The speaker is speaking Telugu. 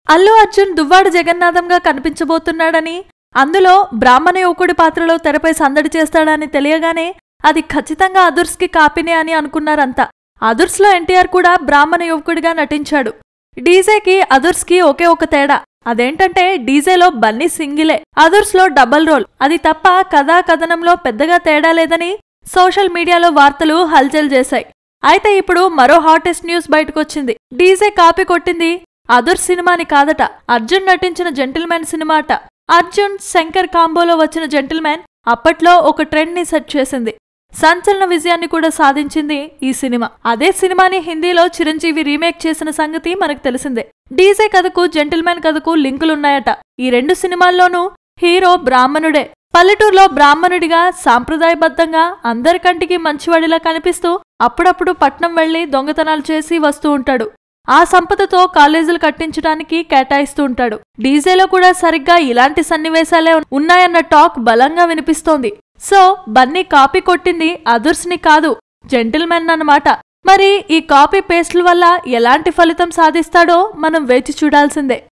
అల్లు అర్జున్ దువ్వాడు జగన్నాథంగా కనిపించబోతున్నాడని అందులో బ్రాహ్మణ యువకుడి పాత్రలో తెరపై సందడి చేస్తాడని తెలియగానే అది ఖచ్చితంగా అదుర్స్కి కాపీనే అని అనుకున్నారంతా అదుర్స్లో ఎన్టీఆర్ కూడా బ్రాహ్మణ యువకుడిగా నటించాడు డీజేకి అదుర్స్కి ఒకే ఒక తేడా అదేంటంటే డీజేలో బన్నీ సింగిలే అదుర్స్లో డబల్ రోల్ అది తప్ప కథా కథనంలో పెద్దగా తేడా లేదని సోషల్ మీడియాలో వార్తలు హల్చల్ చేశాయి అయితే ఇప్పుడు మరో హాటెస్ట్ న్యూస్ బయటకొచ్చింది డీజే కాపీ కొట్టింది అదుర్ సినిమాని కాదట అర్జున్ నటించిన జెంటిల్మెన్ సినిమా అట అర్జున్ శంకర్ కాంబోలో వచ్చిన జెంటిల్మెన్ అప్పట్లో ఒక ట్రెండ్ ని సెట్ చేసింది సంచలన విజయాన్ని కూడా సాధించింది ఈ సినిమా అదే సినిమాని హిందీలో చిరంజీవి రీమేక్ చేసిన సంగతి మనకు తెలిసిందే డీజే కథకు జెంటిల్మెన్ కథకు లింకులున్నాయట ఈ రెండు సినిమాల్లోనూ హీరో బ్రాహ్మణుడే పల్లెటూరులో బ్రాహ్మణుడిగా సాంప్రదాయబద్ధంగా అందరికంటికి మంచివాడిలా కనిపిస్తూ అప్పుడప్పుడు పట్నం వెళ్లి దొంగతనాలు చేసి వస్తూ ఉంటాడు ఆ సంపదతో కాలేజీలు కట్టించడానికి కేటాయిస్తూ ఉంటాడు డీజేలో కూడా సరిగ్గా ఇలాంటి సన్నివేశాలే ఉన్నాయన్న టాక్ బలంగా వినిపిస్తోంది సో బన్నీ కాపీ కొట్టింది అదుర్స్ని కాదు జెంటిల్మెన్ అన్నమాట మరి ఈ కాపీ పేస్ట్ల వల్ల ఎలాంటి ఫలితం సాధిస్తాడో మనం వేచి చూడాల్సిందే